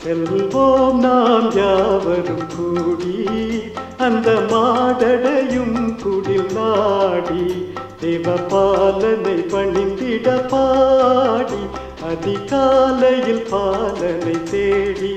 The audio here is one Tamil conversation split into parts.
செல்வோம் நாம் யாவரும் கூடி அந்த மாடடையும் குடில் நாடி தேவபாலனை பணிந்திட பாடி அதிகாலையில் பாலனை தேடி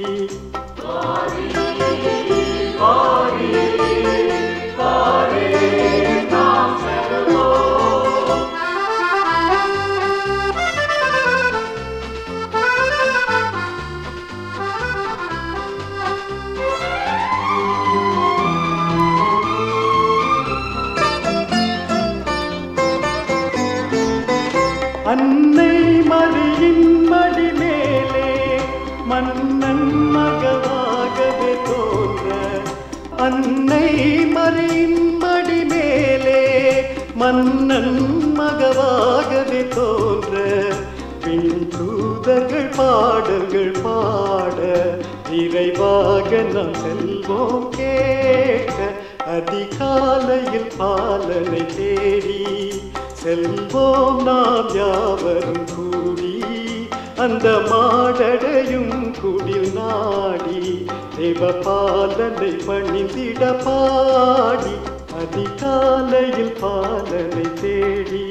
அன்னை மரியின் மடி மேலே மன்னன் மகவாகவே தோன்ற அன்னை மரியின் மடி மேலே மன்னன் மகவாகவே தோன்ற பின் தூதர்கள் பாடல்கள் பாட இறைவாக நாம் செல்வோம் கேட்க அதிகாலையில் பாலனை தேடி செல்வோம் நாம் யாவரும் கூடி அந்த மாடடையும் குடில் நாடி தேவபாலனை பணிந்திட பாடி அதிகாலையில் பாலனை தேடி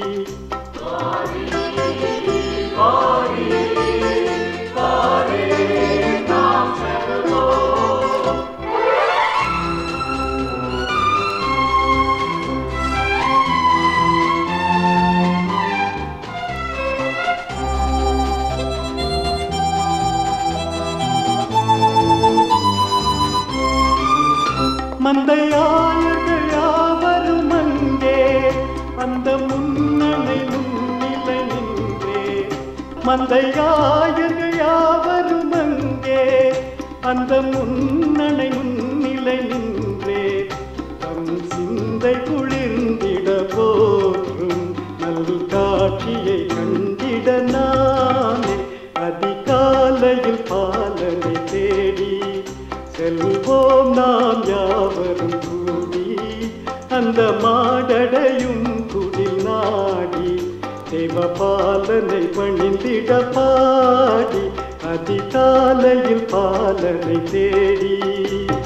மந்தையாளர்கள் யாவரும் அங்கே அந்த முன்னணை முன்னிலை நின்றே மந்தையாயர்கள் யாவரும் அங்கே அந்த முன்னணை முன்னிலை நின்றே தம் சிந்தை குளிர்ந்திட போற்றும் நல் காட்சியை கண்டிட நானே அதிகாலையில் பாலனை தேடி செல்வோம் நாம் யாவரும் கூடி அந்த மாடடையும் குடில் நாடி தேவபாலனை பணிந்திட பாடி அதிகாலையில் பாலனை தேடி